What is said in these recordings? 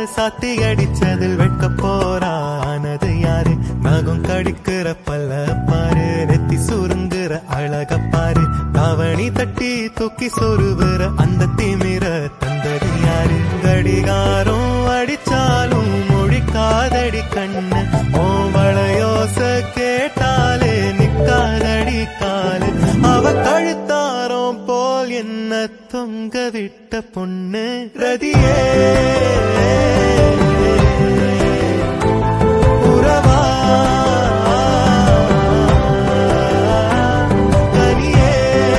சாத்தி அடிச்சதில் வெட்க போறானது யாரு நகம் கடிக்கிற பல்ல பாரு நெத்தி சுருங்குற அழக பாரு தாவணி தட்டி தூக்கி சொருவுற அந்த திமிர தந்தது யாரு கடிகாரம் அடிச்சாலும் மொழி காதடி கண்ணு ஓவளையோச கேட்டாலே நிக்காதடி காலு அவ கழுத்தாரம் போல் என்ன தொங்க விட்ட பொண்ணு ரதியே உறவா தனியே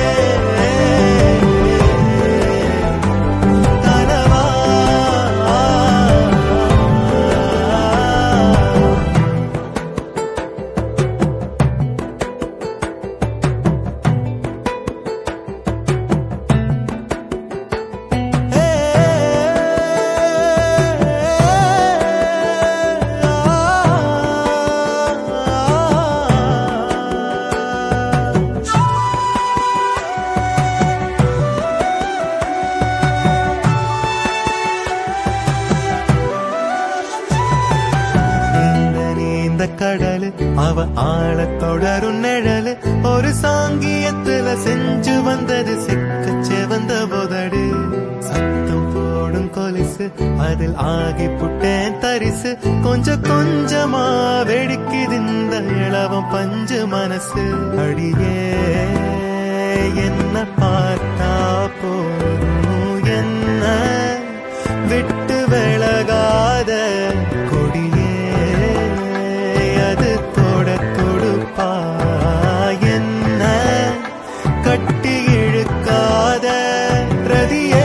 கனவா நீந்த நீந்த கடலு அவ ஆழ தொடரும் நிழலு ஒரு சாங்கியத்துல செஞ்சு வந்தது சிக்க செவந்த புதடு சத்தம் போடும் கொலுசு அதில் ஆகி புட்டேன் தரிசு கொஞ்சம் கொஞ்சமா வெடிக்குது இந்த இளவம் பஞ்சு மனசு அடியே என்ன பார்த்தா போதும் என்ன விட்டு விலகாத கொடியே அது தொட தொடுப்பா என்ன கட்டி இழுக்காத ரதியே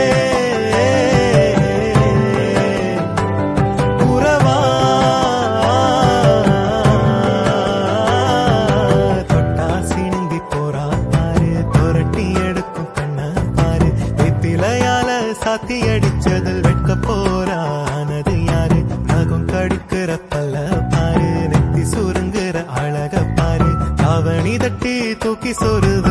உறவா தொட்டா சிணுங்கி போறா பாரு துரட்டி எடுக்கும் கண்ண பாரு வெப்பிலையால சாத்தி அடிச்சதில் வெட்க போறானது யாரு நகம் கடிக்கிற பல்ல பாரு நெத்தி சுருங்குற அழக பாரு தாவணி தட்டி தூக்கி சொருவ